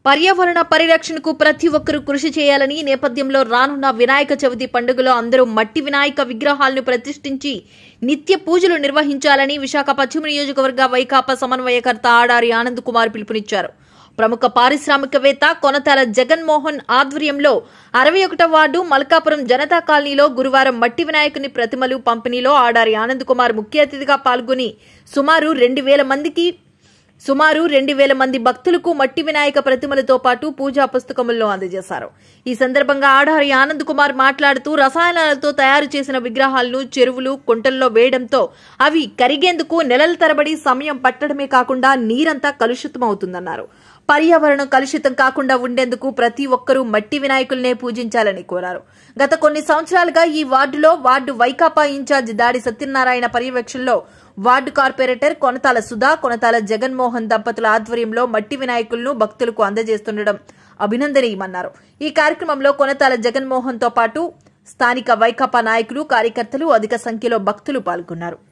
పర్యావరణ పరిరక్షణకు ప్రతి ఒక్కరూ కృషి చేయాలని ఈ నేపథ్యంలో రానున్న వినాయక చవితి పండుగలో అందరూ మట్టి వినాయక విగ్రహాలను ప్రతిష్ఠించి నిత్య పూజలు నిర్వహించాలని విశాఖ పశ్చిమ నియోజకవర్గ వైకాపా సమన్వయకర్త ఆడారి ఆనంద్ కుమార్ పిలుపునిచ్చారు ప్రముఖ పారిశ్రామికవేత్త కొనతాల జగన్మోహన్ ఆధ్వర్యంలో అరవై ఒకటో వార్డు మల్కాపురం జనతా కాలనీలో గురువారం మట్టి వినాయకుని ప్రతిమలు పంపిణీలో ఆడారి ఆనంద్ కుమార్ ముఖ్య అతిథిగా పాల్గొని సుమారు రెండు వేల మందికి సుమారు రెండు వేల మంది భక్తులకు మట్టి వినాయక ప్రతిమలతో పాటు పూజా పుస్తకములను అందజేశారు ఈ సందర్భంగా ఆడారి ఆనంద్ కుమార్ మాట్లాడుతూ రసాయనాలతో తయారు చేసిన విగ్రహాలను చెరువులు కుంటల్లో వేయడంతో అవి కరిగేందుకు నెలల తరబడి సమయం పట్టడమే కాకుండా నీరంతా కలుషితమవుతుందన్నారు పర్యావరణం కలుషితం కాకుండా ఉండేందుకు ప్రతి ఒక్కరూ మట్టి వినాయకులనే పూజించాలని కోరారు గత కొన్ని సంవత్సరాలుగా ఈ వార్డులో వార్డు వైకాపా ఇన్ఛార్జ్ దాడి సత్యనారాయణ పర్యవేక్షణలో వార్డు కార్పొరేటర్ కొనతాల సుధా కొనతాల జగన్మోహన్ దంపతుల ఆధ్వర్యంలో మట్టి వినాయకులను భక్తులకు అందజేస్తుండడం అభినందనీయమన్నారు ఈ కార్యక్రమంలో కొనతాల జగన్మోహన్ తో పాటు స్థానిక వైకాపా నాయకులు కార్యకర్తలు అధిక సంఖ్యలో భక్తులు పాల్గొన్నారు